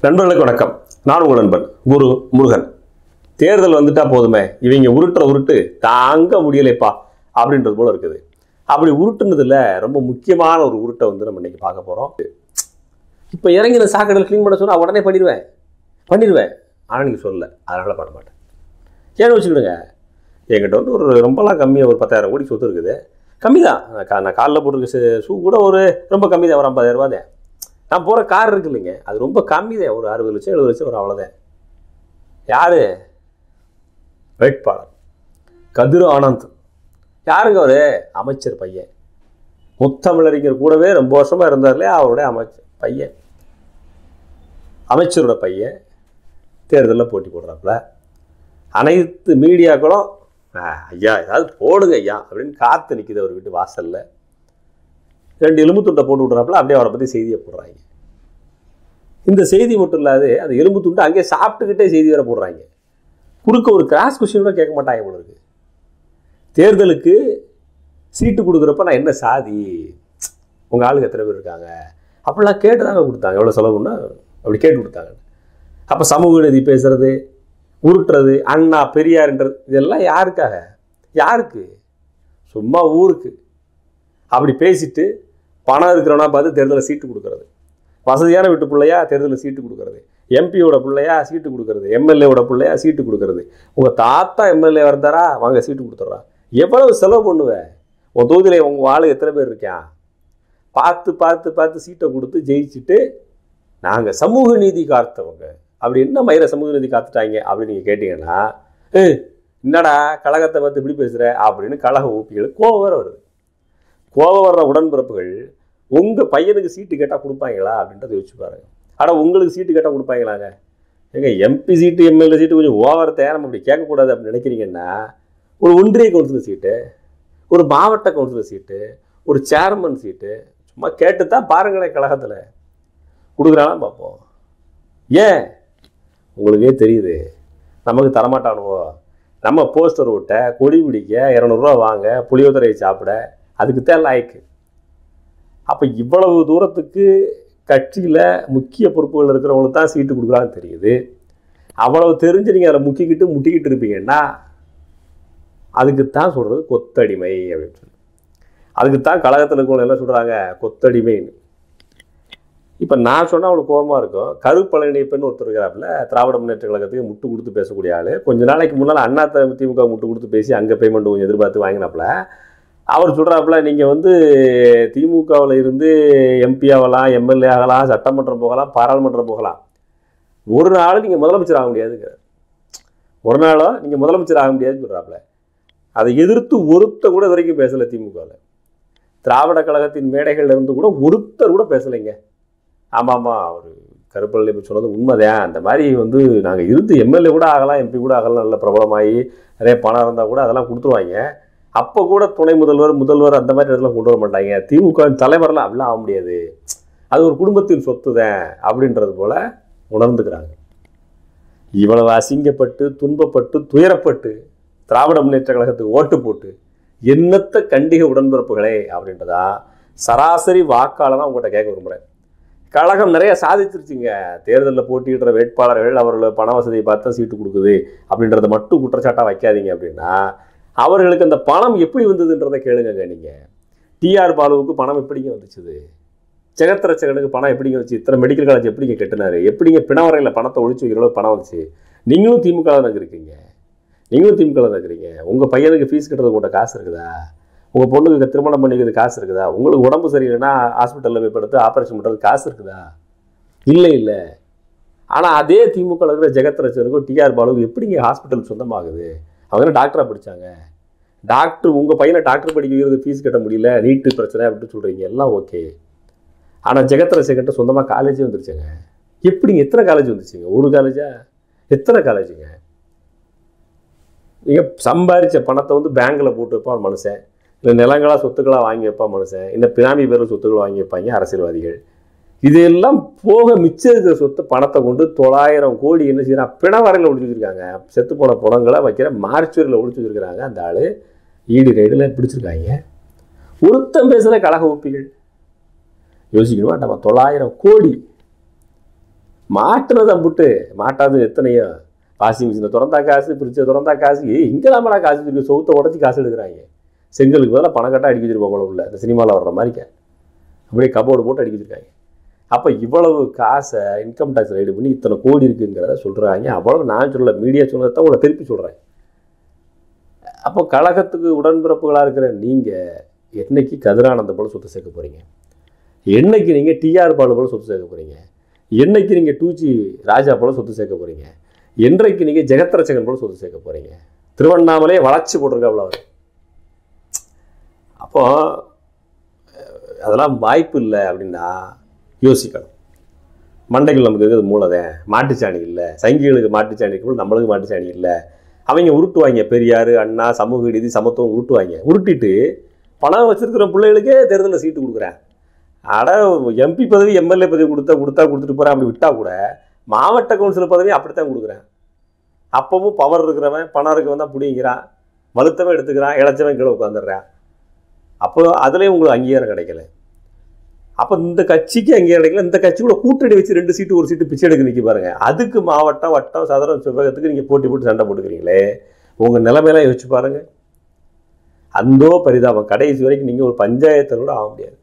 நண்பர்களுக்கு வணக்கம் நான் உங்கள் நண்பன் குரு முருகன் தேர்தல் வந்துட்டா போதுமே இவங்க உருட்டுற உருட்டு தாங்க முடியலைப்பா அப்படின்றது போல இருக்குது அப்படி உருட்டுனதுல ரொம்ப முக்கியமான ஒரு உருட்டை வந்து நம்ம இன்னைக்கு பார்க்க போறோம் இப்போ இறங்கி நான் சாக்கடையில் க்ளீன் பண்ண சொன்னா உடனே பண்ணிடுவேன் பண்ணிடுவேன் ஆனால் நீங்கள் சொல்லல அதனால பண்ண மாட்டேன் ஏன்னு வச்சுக்கிடுங்க என்கிட்ட வந்து ஒரு ரொம்பலாம் கம்மியாக ஒரு பத்தாயிரம் கோடி சொத்து இருக்குது கம்மி தான் நான் கா- நான் காலில் போட்டிருக்க ஷூ கூட ஒரு ரொம்ப கம்மி தான் ஒரு ஐம்பதாயிரம் ரூபா தான் நான் போகிற கார் இருக்கு இல்லைங்க அது ரொம்ப கம்மி தான் ஒரு அறுபது லட்சம் எழுபது லட்சம் ஒரு அவ்வளோதான் யார் வேட்பாளர் கதிர் ஆனந்த் யாருங்க அவர் அமைச்சர் பையன் முத்தமிழறிஞர் கூடவே ரொம்ப வருஷமாக இருந்தார் இல்லையா அவருடைய அமைச்சர் பையன் அமைச்சரோட பையன் தேர்தலில் போட்டி போடுறாப்புல அனைத்து மீடியாக்களும் "ஆ, ஐயா ஏதாவது போடுங்க ஐயா அப்படின்னு காத்து நிற்குது அவர் வீட்டு வாசல்ல ரெண்டு எலும்பு துண்டை போட்டு விட்றாப்புல அப்படியே அவரை பற்றி செய்தியை போடுறாங்க இந்த செய்தி மட்டும் இல்லாது அந்த எலும்பு துண்டை அங்கேயே சாப்பிட்டுக்கிட்டே செய்தி வேற போடுறாங்க குறுக்க ஒரு கிராஸ் கொஸ்டின் கூட கேட்க மாட்டாங்க போல இருக்கு தேர்தலுக்கு சீட்டு கொடுக்குறப்ப நான் என்ன சாதி உங்கள் ஆளுங்க எத்தனை பேர் இருக்காங்க அப்படிலாம் கேட்டு தாங்க கொடுத்தாங்க எவ்வளோ செலவுன்னா அப்படி கேட்டு கொடுத்தாங்க அப்போ சமூக நீதி பேசுறது உருட்டுறது அண்ணா பெரியார்ன்றது இதெல்லாம் யாருக்காக யாருக்கு சும்மா ஊருக்கு அப்படி பேசிட்டு பணம் இருக்கிறவனா பார்த்து தேர்தலில் சீட்டு கொடுக்கறது வசதியான வீட்டு பிள்ளையா தேர்தலில் சீட்டு கொடுக்கறது எம்பியோட பிள்ளையா சீட்டு கொடுக்கறது எம்எல்ஏவோட பிள்ளையா சீட்டு கொடுக்கறது உங்கள் தாத்தா எம்எல்ஏ இருந்தாரா வாங்க சீட்டு கொடுத்துட்றா எவ்வளவு செலவு பண்ணுவேன் உன் தொகுதியில் உங்கள் ஆளு எத்தனை பேர் இருக்கான் பார்த்து பார்த்து பார்த்து சீட்டை கொடுத்து ஜெயிச்சுட்டு நாங்கள் சமூக நீதி காத்தவங்க அப்படி என்ன மயிர சமூக நீதி காத்துட்டாங்க அப்படின்னு நீங்கள் கேட்டிங்கன்னா ஏய் என்னடா கழகத்தை பார்த்து இப்படி பேசுகிற அப்படின்னு கழக ஊப்பிகள் கோபம் வேற வருது கோபம் வர்ற உடன்பிறப்புகள் உங்கள் பையனுக்கு சீட்டு கேட்டால் கொடுப்பாங்களா அப்படின்றத யோசிச்சு பாருங்க ஆனால் உங்களுக்கு சீட்டு கேட்டால் கொடுப்பாங்களாங்க ஏங்க எம்பி சீட்டு எம்எல்ஏ சீட்டு கொஞ்சம் ஓவர் தேவை நம்ம அப்படி கேட்கக்கூடாது அப்படின்னு நினைக்கிறீங்கன்னா ஒரு ஒன்றிய கவுன்சிலர் சீட்டு ஒரு மாவட்ட கவுன்சிலர் சீட்டு ஒரு சேர்மன் சீட்டு சும்மா கேட்டு தான் பாருங்களேன் கழகத்தில் கொடுக்குறானா பார்ப்போம் ஏன் உங்களுக்கே தெரியுது நமக்கு தரமாட்டானுவோ நம்ம போஸ்டர் விட்ட கொடி பிடிக்க இரநூறுவா வாங்க புளியோதரை சாப்பிட அதுக்கு தான் லாய்க்கு அப்போ இவ்வளவு தூரத்துக்கு கட்சியில் முக்கிய பொறுப்புகள் இருக்கிறவங்களுக்கு தான் சீட்டு கொடுக்குறான்னு தெரியுது அவ்வளவு தெரிஞ்சு நீங்கள் அதில் முக்கிக்கிட்டு முட்டிக்கிட்டு இருப்பீங்கன்னா அதுக்கு தான் சொல்கிறது கொத்தடிமை அப்படின்னு சொல்லி அதுக்கு தான் கழகத்தில் இருக்கவங்க என்ன சொல்கிறாங்க கொத்தடிமைன்னு இப்போ நான் சொன்னால் அவனுக்கு கோபமாக இருக்கும் கருப்பழனியப்பன் ஒருத்தர் இருக்கிறாப்புல திராவிட முன்னேற்ற கழகத்துக்கு முட்டு கொடுத்து பேசக்கூடிய ஆள் கொஞ்ச நாளைக்கு முன்னால் அண்ணா த- திமுக முட்டு கொடுத்து பேசி அங்கே பேமெண்ட் கொஞ்சம் எதிர்பார்த்து வாங்கினாப்புல அவர் சொல்கிறாப்புல நீங்கள் வந்து திமுகவில் இருந்து எம்பி ஆகலாம் எம்எல்ஏ ஆகலாம் சட்டமன்றம் போகலாம் பாராளுமன்றம் போகலாம் ஒரு நாள் நீங்கள் முதலமைச்சர் ஆக முடியாதுங்கிறார் ஒரு நாளோ நீங்கள் முதலமைச்சர் ஆக முடியாதுன்னு சொல்கிறாப்புல அதை எதிர்த்து ஒருத்த கூட இது வரைக்கும் பேசலை திமுகவில் திராவிட கழகத்தின் மேடைகள்ல இருந்து கூட ஒருத்தர் கூட பேசலைங்க ஆமாம் ஆமாம் அவர் கருப்பள்ளி இப்ப சொன்னது உண்மைதான் அந்த மாதிரி வந்து நாங்கள் இருந்து எம்எல்ஏ கூட ஆகலாம் எம்பி கூட ஆகலாம் நல்ல பிரபலமாகி நிறைய பணம் இருந்தால் கூட அதெல்லாம் கொடுத்துருவாங்க அப்போ கூட துணை முதல்வர் முதல்வர் அந்த மாதிரி இடத்துல கொண்டு வர மாட்டாங்க திமுக தலைவரெல்லாம் அப்படிலாம் ஆக முடியாது அது ஒரு குடும்பத்தின் சொத்து தான் அப்படின்றது போல உணர்ந்துக்கிறாங்க இவ்வளவு அசிங்கப்பட்டு துன்பப்பட்டு துயரப்பட்டு திராவிட முன்னேற்ற கழகத்துக்கு ஓட்டு போட்டு என்னத்த கண்டிக உடன்பிறப்புகளே அப்படின்றதா சராசரி வாக்காளர் தான் உங்கள்கிட்ட கேட்க விரும்புகிறேன் கழகம் நிறைய சாதிச்சிருச்சுங்க தேர்தலில் போட்டியிடுற வேட்பாளர்கள் அவர்களோட பண வசதியை பார்த்து தான் சீட்டு கொடுக்குது அப்படின்றத மட்டும் குற்றச்சாட்டாக வைக்காதீங்க அப்படின்னா அவர்களுக்கு அந்த பணம் எப்படி வந்ததுன்றதை கேளுங்க நீங்கள் டிஆர் பாலுவுக்கு பணம் எப்படிங்க வந்துச்சுது ஜெகத்ரட்சகனுக்கு பணம் எப்படிங்க வச்சு இத்தனை மெடிக்கல் காலேஜ் எப்படிங்க கட்டினாரு எப்படிங்க பிணவரையில் பணத்தை ஒழிச்சு வைக்கிற அளவுக்கு பணம் வந்துச்சு நீங்களும் திமுக தான் இருக்கீங்க நீங்களும் திமுக தான் இருக்கிறீங்க உங்கள் பையனுக்கு ஃபீஸ் கட்டுறது கூட காசு இருக்குதா உங்கள் பொண்ணுக்கு திருமணம் பண்ணிக்கிறது காசு இருக்குதா உங்களுக்கு உடம்பு சரியில்லைன்னா ஹாஸ்பிட்டலில் போய் படுத்து ஆப்ரேஷன் பண்ணுறது காசு இருக்குதா இல்லை இல்லை ஆனால் அதே திமுக இருக்கிற ஜெகத்ரட்சனுக்கும் டிஆர் பாலுக்கும் எப்படிங்க ஹாஸ்பிட்டல் சொந்தமாகுது அவங்க என்ன டாக்டராக படித்தாங்க டாக்டர் உங்கள் பையனை டாக்டர் படிக்க வைக்கிறது ஃபீஸ் கட்ட முடியல நீட்டு பிரச்சனை அப்படின்னு சொல்கிறீங்க எல்லாம் ஓகே ஆனால் ஜெகத்ரட்சகன்ட்ட சொந்தமாக காலேஜே வந்துருச்சுங்க எப்படிங்க எத்தனை காலேஜ் வந்துச்சுங்க ஒரு காலேஜா எத்தனை காலேஜுங்க நீங்கள் சம்பாரித்த பணத்தை வந்து பேங்க்கில் போட்டு வைப்பான் ஒரு மனுஷன் இல்லை நிலங்களா சொத்துக்களாக வாங்கி வைப்பான் மனுஷன் இல்லை பினாமி பேரில் சொத்துக்களை வாங்கி வைப்பாங்க அரசியல்வாதிகள் இதெல்லாம் போக மிச்சம் இருக்கிற சொத்து பணத்தை கொண்டு தொள்ளாயிரம் கோடி என்ன செய்யறான் பிணவரையில் ஒழிச்சு வச்சிருக்காங்க செத்து போன பணங்களை வைக்கிற மார்ச்சுவரியில் ஒழிச்சு வச்சிருக்கிறாங்க அந்த ஆள் ஈடு ரைடில் பிடிச்சிருக்காங்க ஒருத்தன் பேசுகிற கழக ஒப்பிகள் யோசிக்கணுமா நம்ம தொள்ளாயிரம் கோடி மாட்டுனது அம்புட்டு மாட்டாது எத்தனையோ வாஷிங் மிஷினை திறந்தா காசு ஃப்ரிட்ஜை திறந்தா காசு ஏய் இங்கே தான்டா காசு இருக்கு சவுத்தை உடச்சி காசு எடுக்கிறாங்க செங்கலுக்கு பதிலாக பணம் கட்ட அடிக்க வச்சிருப்பாங்க உள்ள இந்த சினிமாவில் வர்ற மாதிரிக்க அப்படியே கபோர்டு போட்டு அடிக்க வச்சிருக்காங்க அப்போ இவ்வளவு காசை இன்கம் டேக்ஸ் ரைடு பண்ணி இத்தனை கோடி இருக்குங்கிறத சொல்கிறாங்க அவ்வளவு நான் சொல்லல மீடியா சொன்னதை தான் உங்களை திருப்பி சொல்கிறேன் அப்போ கழகத்துக்கு உடன்பிறப்புகளாக இருக்கிற நீங்கள் என்னைக்கு கதிரானந்த போல சொத்து சேர்க்க போகிறீங்க என்னைக்கு நீங்கள் டிஆர் பாலு போல சொத்து சேர்க்க போகிறீங்க என்னைக்கு நீங்கள் டூஜி ராஜா போல சொத்து சேர்க்க போகிறீங்க என்றைக்கு நீங்கள் ஜெகத்ரட்சகன் போல சொத்து சேர்க்க போகிறீங்க திருவண்ணாமலையே வளர்ச்சி போட்டிருக்காப்புல அவர் அப்போ அஹ், அதெல்லாம் வாய்ப்பு இல்லை அப்படின்னா யோசிக்கணும் மண்டைகள் நமக்கு இருக்கிறது மூலதேன் மாட்டுச்சாணி இல்லை சங்கிகளுக்கு மாட்டுச்சாணி இருக்கு நம்மளுக்கு மாட்டுச்சாணி இல்லை அவங்க உருட்டுவாங்க பெரியார் அண்ணா சமூக நீதி சமத்துவம் உருட்டுவாங்க உருட்டிட்டு பணம் வச்சிருக்கிற பிள்ளைகளுக்கே தேர்தலில் சீட்டு கொடுக்குறேன் அட எம்பி பதவி எம்எல்ஏ பதவி கொடுத்தா கொடுத்தா கொடுத்துட்டு போகிறேன் அப்படி விட்டா கூட மாவட்ட கவுன்சிலர் பதவி அப்படித்தான் கொடுக்குறேன் அப்பவும் பவர் இருக்கிறவன் பணம் இருக்கவன் தான் பிடிங்கிறான் வலுத்தவன் எடுத்துக்கிறான் இளைச்சவன் கீழே உட்காந்துடுறான் அப்போ அதுலேயும் உங்களுக்கு அங்கீகாரம் கிடைக்கல அப்போ இந்த கட்சிக்கு அங்கீகாரம் கிடைக்கல இந்த கட்சி கூட கூட்டணி வச்சு ரெண்டு சீட்டு ஒரு சீட்டு பிச்சை எடுக்க நிற்க பாருங்க அதுக்கு மாவட்டம் வட்டம் சதுரம் செவ்வகத்துக்கு நீங்கள் போட்டி போட்டு சண்டை போட்டுக்கிறீங்களே உங்கள் நிலைமையெல்லாம் யோசிச்சு பாருங்க அந்தோ பரிதாபம் கடைசி வரைக்கும் நீங்கள் ஒரு பஞ்சாயத்தில் கூட ஆக முடியாது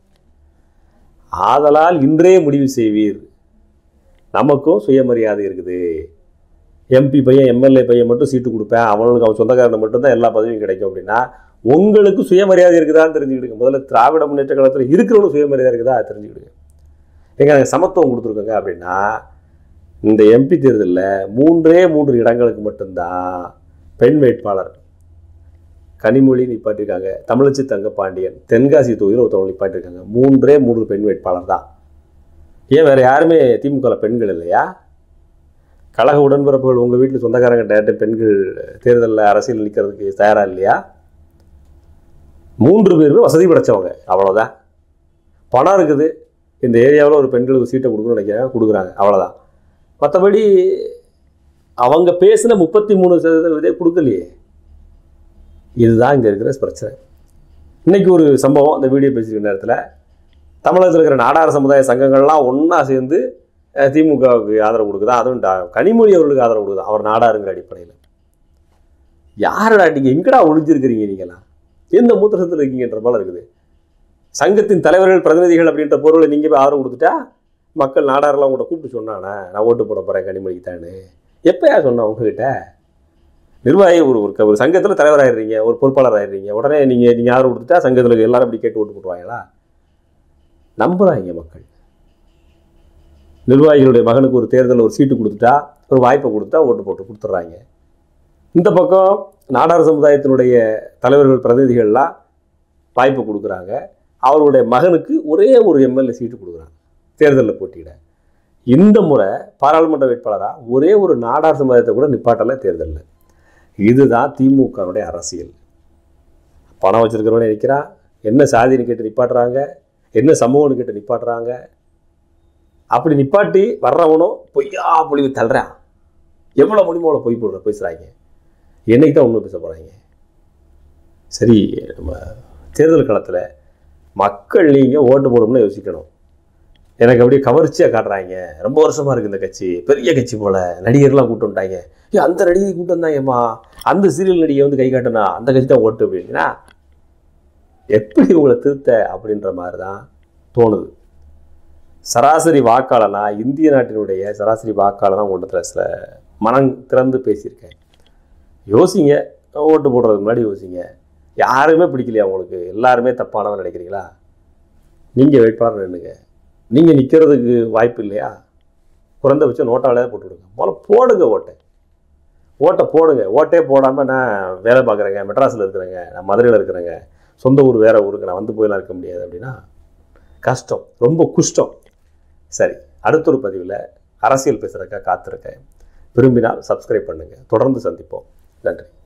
ஆதலால் இன்றே முடிவு செய்வீர் நமக்கும் சுயமரியாதை இருக்குது எம்பி பையன் எம்எல்ஏ பையன் மட்டும் சீட்டு கொடுப்பேன் அவனுக்கு அவன் சொந்தக்காரனுக்கு மட்டும்தான் எல்லா பதவியும் கிடைக்கும் அப்படின்னா உங்களுக்கு சுயமரியாதை இருக்குதான்னு தெரிஞ்சுக்கிடுங்க முதல்ல திராவிட முன்னேற்ற காலத்தில் இருக்கிறவனுக்கு சுயமரியாதை இருக்குதா அதை தெரிஞ்சுக்கிடுங்க எங்க நாங்கள் சமத்துவம் கொடுத்துருக்கோங்க அப்படின்னா இந்த எம்பி தேர்தலில் மூன்றே மூன்று இடங்களுக்கு மட்டும்தான் பெண் வேட்பாளர் கனிமொழி நிப்பாட்டியிருக்காங்க தமிழச்சி தங்கப்பாண்டியன் தென்காசி தொகுதியில் ஒருத்தவங்க நிப்பாட்டியிருக்காங்க மூன்றே மூன்று பெண் வேட்பாளர் தான் ஏன் வேறு யாருமே திமுகவில் பெண்கள் இல்லையா கழக உடன்பிறப்புகள் உங்கள் வீட்டில் சொந்தக்காரங்க டேரக்ட் பெண்கள் தேர்தலில் அரசியல் நிற்கிறதுக்கு தயாராக இல்லையா மூன்று பேருமே வசதி படைச்சவங்க அவ்வளோதான் பணம் இருக்குது இந்த ஏரியாவில் ஒரு பெண்களுக்கு சீட்டை கொடுக்கணும்னு நினைக்கிறாங்க கொடுக்குறாங்க அவ்வளோதான் மற்றபடி அவங்க பேசின முப்பத்தி மூணு சதவீதம் இதே கொடுக்கலையே இதுதான் இங்கே இருக்கிற பிரச்சனை இன்னைக்கு ஒரு சம்பவம் அந்த வீடியோ பேசிக்கிற நேரத்தில் தமிழகத்தில் இருக்கிற நாடார் சமுதாய சங்கங்கள்லாம் ஒன்றா சேர்ந்து அஹ், திமுகவுக்கு ஆதரவு கொடுக்குதா அதுவும் டா- கனிமொழி அவர்களுக்கு ஆதரவு கொடுக்குதா அவர் நாடாருங்கிற அடிப்படையில் யாரடா நீங்கள் எங்கடா ஒளிஞ்சிருக்கிறீங்க நீங்களாம் எந்த மூத்திரத்தில் இருக்கீங்கன்ற போல இருக்குது சங்கத்தின் தலைவர்கள் பிரதிநிதிகள் அப்படின்ற பொருளை நீங்கள் போய் ஆதரவு கொடுத்துட்டா மக்கள் நாடாரெல்லாம் உங்கள்கிட்ட கூப்பிட்டு சொன்னானே நான் ஓட்டு போட போகிறேன் கனிமொழிக்கு தானே எப்போயா சொன்னேன் உங்ககிட்ட நிர்வாகி ஒரு ஒரு க- ஒரு சங்கத்தில் தலைவராகிடுறீங்க ஒரு பொறுப்பாளர் ஆயிடுறீங்க உடனே நீங்கள் நீங்கள் ஆதரவு கொடுத்துட்டா சங்கத்தில் எல்லாரும் இப்படி கேட்டு ஓட்டு போட்டுருவாங்களா நம்புறாங்க மக்கள் நிர்வாகிகளுடைய மகனுக்கு ஒரு தேர்தலில் ஒரு சீட்டு கொடுத்துட்டா ஒரு வாய்ப்பை கொடுத்தா ஓட்டு போட்டு கொடுத்துட்றாங்க இந்த பக்கம் நாடார் சமுதாயத்தினுடைய தலைவர்கள் பிரதிநிதிகள்லாம் வாய்ப்பு கொடுக்குறாங்க அவருடைய மகனுக்கு ஒரே ஒரு எம்எல்ஏ சீட்டு கொடுக்குறாங்க தேர்தலில் போட்டியிட இந்த முறை பாராளுமன்ற வேட்பாளராக ஒரே ஒரு நாடார் சமுதாயத்தை கூட நிப்பாட்டல தேர்தலில் இதுதான் திமுகவுடைய அரசியல் பணம் வச்சிருக்கிறவனே நிற்கிறான் என்ன சாதின்னு கேட்டு நிப்பாட்டுறாங்க என்ன சமூகம்னு கேட்டு நிப்பாட்டுறாங்க அப்படி நிப்பாட்டி வர்றவனும் பொய்யா பொழிவு தள்ளுறான் எவ்வளோ முடியுமோ அவ்வளோ பொய் போடுற பேசுகிறாங்க என்னைக்கு தான் உண்மை பேச போகிறாங்க சரி நம்ம தேர்தல் காலத்தில் மக்கள் நீங்கள் ஓட்டு போடணும்னு யோசிக்கணும் எனக்கு அப்படியே கவர்ச்சியாக காட்டுறாங்க ரொம்ப வருஷமாக இருக்குது இந்த கட்சி பெரிய கட்சி போல் நடிகர்லாம் கூட்டு வந்துட்டாங்க ஏ அந்த நடிகை கூட்டு வந்தாங்கம்மா அந்த சீரியல் நடிகை வந்து கை காட்டினா அந்த கட்சி தான் ஓட்டு அப்படின்னா எப்படி உங்களை திருத்த அப்படின்ற மாதிரி தான் தோணுது சராசரி வாக்காளனா இந்திய நாட்டினுடைய சராசரி வாக்காளனா உங்கள்கிட்ட சில மனம் திறந்து பேசியிருக்கேன் யோசிங்க ஓட்டு போடுறதுக்கு முன்னாடி யோசிங்க யாருமே பிடிக்கலையா உங்களுக்கு எல்லாருமே தப்பானவன் நினைக்கிறீங்களா நீங்கள் வேட்பாளர் நின்னுங்க நீங்கள் நிற்கிறதுக்கு வாய்ப்பு இல்லையா குறைந்தபட்சம் நோட்டாலே போட்டு விடுங்க முதல்ல போடுங்க ஓட்டை ஓட்டை போடுங்க ஓட்டே போடாமல் நான் வேலை பார்க்குறேங்க மெட்ராஸில் இருக்கிறேங்க நான் மதுரையில் இருக்கிறேங்க சொந்த ஊர் வேற ஊருக்கு நான் வந்து போயெல்லாம் இருக்க முடியாது அப்படின்னா கஷ்டம் ரொம்ப குஷ்டம் சரி அடுத்த ஒரு பதிவில் அரசியல் பேசுகிறக்கா காத்திருக்கேன் விரும்பினால் சப்ஸ்கிரைப் பண்ணுங்கள் தொடர்ந்து சந்திப்போம் நன்றி